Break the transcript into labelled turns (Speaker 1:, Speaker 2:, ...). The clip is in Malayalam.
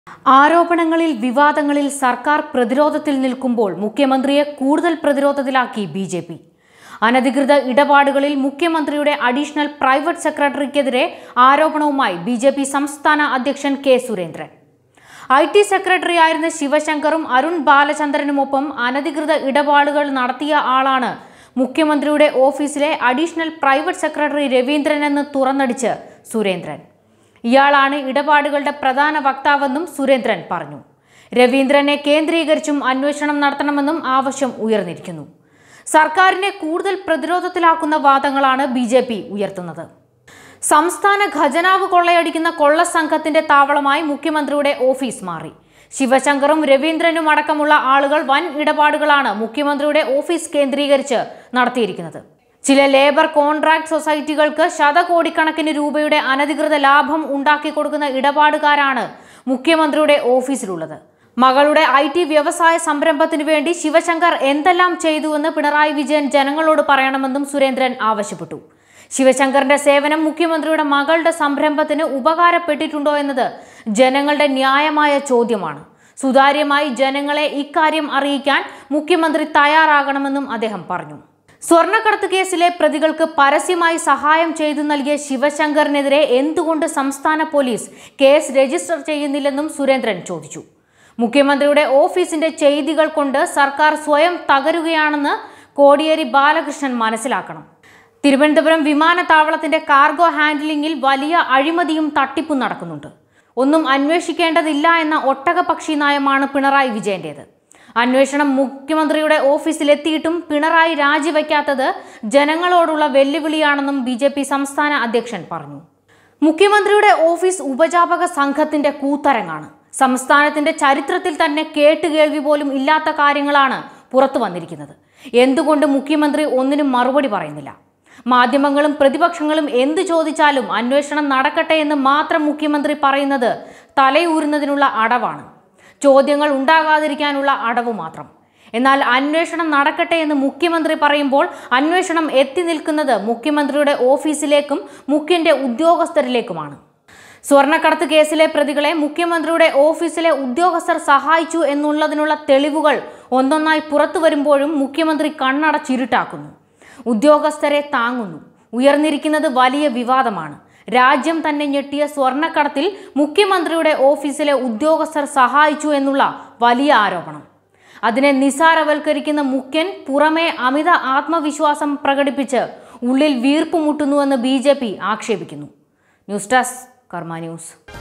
Speaker 1: ആരോപണങ്ങളിൽ വിവാദങ്ങളിൽ സർക്കാർ പ്രതിരോധത്തിൽ നിൽക്കുമ്പോൾ മുഖ്യമന്ത്രിയെ കൂടുതൽ പ്രതിരോധത്തിലാക്കി ബി ജെ പി അനധികൃത ഇടപാടുകളിൽ മുഖ്യമന്ത്രിയുടെ അഡീഷണൽ പ്രൈവറ്റ് സെക്രട്ടറിക്കെതിരെ ആരോപണവുമായി ബി ജെ പി സംസ്ഥാന അധ്യക്ഷൻ K Surendran I T secretary ആയിരുന്ന ശിവശങ്കറും അരുൺ ബാലചന്ദ്രനുമൊപ്പം അനധികൃത ഇടപാടുകൾ നടത്തിയ ആളാണ് മുഖ്യമന്ത്രിയുടെ ഓഫീസിലെ അഡീഷണൽ പ്രൈവറ്റ് സെക്രട്ടറി രവീന്ദ്രൻ എന്ന് തുറന്നടിച്ച് സുരേന്ദ്രൻ ഇയാളാണ് ഇടപാടുകളുടെ പ്രധാന വക്താവെന്നും സുരേന്ദ്രൻ പറഞ്ഞു രവീന്ദ്രനെ കേന്ദ്രീകരിച്ചും അന്വേഷണം നടത്തണമെന്നും ആവശ്യം ഉയർന്നിരിക്കുന്നു സർക്കാരിനെ കൂടുതൽ പ്രതിരോധത്തിലാക്കുന്ന വാദങ്ങളാണ് ബി ജെ പി ഉയർത്തുന്നത് സംസ്ഥാന ഖജനാവ് കൊള്ളയടിക്കുന്ന കൊള്ള സംഘത്തിന്റെ താവളമായി മുഖ്യമന്ത്രിയുടെ ഓഫീസ് മാറി ശിവശങ്കറും രവീന്ദ്രനും അടക്കമുള്ള ആളുകൾ വൻ ഇടപാടുകളാണ് മുഖ്യമന്ത്രിയുടെ ഓഫീസ് കേന്ദ്രീകരിച്ച് നടത്തിയിരിക്കുന്നത് ചില ലേബർ കോൺട്രാക്ട് സൊസൈറ്റികൾക്ക് ശതകോടിക്കണക്കിന് രൂപയുടെ അനധികൃത ലാഭം ഉണ്ടാക്കി കൊടുക്കുന്ന ഇടപാടുകാരാണ് മുഖ്യമന്ത്രിയുടെ ഓഫീസിലുള്ളത് മകളുടെ ഐ ടി വ്യവസായ സംരംഭത്തിനു വേണ്ടി ശിവശങ്കർ എന്തെല്ലാം ചെയ്തുവെന്ന് പിണറായി വിജയൻ ജനങ്ങളോട് പറയണമെന്നും സുരേന്ദ്രൻ ആവശ്യപ്പെട്ടു ശിവശങ്കറിന്റെ സേവനം മുഖ്യമന്ത്രിയുടെ മകളുടെ സംരംഭത്തിന് ഉപകാരപ്പെട്ടിട്ടുണ്ടോ എന്നത് ജനങ്ങളുടെ ന്യായമായ ചോദ്യമാണ് സുതാര്യമായി ജനങ്ങളെ ഇക്കാര്യം അറിയിക്കാൻ മുഖ്യമന്ത്രി തയ്യാറാകണമെന്നും അദ്ദേഹം പറഞ്ഞു സ്വർണ്ണക്കടത്ത് കേസിലെ പ്രതികൾക്ക് പരസ്യമായി സഹായം ചെയ്തു നൽകിയ ശിവശങ്കറിനെതിരെ എന്തുകൊണ്ട് സംസ്ഥാന പോലീസ് കേസ് രജിസ്റ്റർ ചെയ്യുന്നില്ലെന്നും സുരേന്ദ്രൻ ചോദിച്ചു മുഖ്യമന്ത്രിയുടെ ഓഫീസിന്റെ ചെയ്തികൾ കൊണ്ട് സർക്കാർ സ്വയം തകരുകയാണെന്ന് കോടിയേരി ബാലകൃഷ്ണൻ മനസ്സിലാക്കണം തിരുവനന്തപുരം വിമാനത്താവളത്തിന്റെ കാർഗോ ഹാൻഡ്ലിംഗിൽ വലിയ അഴിമതിയും തട്ടിപ്പും നടക്കുന്നുണ്ട് ഒന്നും അന്വേഷിക്കേണ്ടതില്ല എന്ന ഒട്ടകപക്ഷി നയമാണ് പിണറായി വിജയന്റേത് അന്വേഷണം മുഖ്യമന്ത്രിയുടെ ഓഫീസിലെത്തിയിട്ടും പിണറായി രാജിവെക്കാത്തത് ജനങ്ങളോടുള്ള വെല്ലുവിളിയാണെന്നും ബി സംസ്ഥാന അധ്യക്ഷൻ പറഞ്ഞു മുഖ്യമന്ത്രിയുടെ ഓഫീസ് ഉപജാപക സംഘത്തിന്റെ കൂത്തരങ്ങാണ് സംസ്ഥാനത്തിന്റെ ചരിത്രത്തിൽ തന്നെ കേട്ടുകേൾവി പോലും ഇല്ലാത്ത കാര്യങ്ങളാണ് പുറത്തു വന്നിരിക്കുന്നത് എന്തുകൊണ്ട് മുഖ്യമന്ത്രി ഒന്നിനും മറുപടി പറയുന്നില്ല മാധ്യമങ്ങളും പ്രതിപക്ഷങ്ങളും എന്ത് ചോദിച്ചാലും അന്വേഷണം നടക്കട്ടെ എന്ന് മാത്രം മുഖ്യമന്ത്രി പറയുന്നത് തലയൂരുന്നതിനുള്ള അടവാണ് ചോദ്യങ്ങൾ ഉണ്ടാകാതിരിക്കാനുള്ള അടവ് മാത്രം എന്നാൽ അന്വേഷണം നടക്കട്ടെ എന്ന് മുഖ്യമന്ത്രി പറയുമ്പോൾ അന്വേഷണം എത്തി നിൽക്കുന്നത് മുഖ്യമന്ത്രിയുടെ ഓഫീസിലേക്കും മുഖ്യന്റെ ഉദ്യോഗസ്ഥരിലേക്കുമാണ് സ്വർണ്ണക്കടത്ത് കേസിലെ പ്രതികളെ മുഖ്യമന്ത്രിയുടെ ഓഫീസിലെ ഉദ്യോഗസ്ഥർ സഹായിച്ചു എന്നുള്ളതിനുള്ള തെളിവുകൾ ഒന്നൊന്നായി പുറത്തു വരുമ്പോഴും മുഖ്യമന്ത്രി കണ്ണടച്ചിരുട്ടാക്കുന്നു ഉദ്യോഗസ്ഥരെ താങ്ങുന്നു ഉയർന്നിരിക്കുന്നത് വലിയ വിവാദമാണ് രാജ്യം തന്നെ ഞെട്ടിയ സ്വർണ്ണക്കടത്തിൽ മുഖ്യമന്ത്രിയുടെ ഓഫീസിലെ ഉദ്യോഗസ്ഥർ സഹായിച്ചു എന്നുള്ള വലിയ ആരോപണം അതിനെ നിസാരവൽക്കരിക്കുന്ന മുഖ്യൻ പുറമേ അമിത ആത്മവിശ്വാസം പ്രകടിപ്പിച്ച് ഉള്ളിൽ വീർപ്പ് മുട്ടുന്നുവെന്ന് ബി ആക്ഷേപിക്കുന്നു ന്യൂസ് ഡെസ്ക് കർമ്മ ന്യൂസ്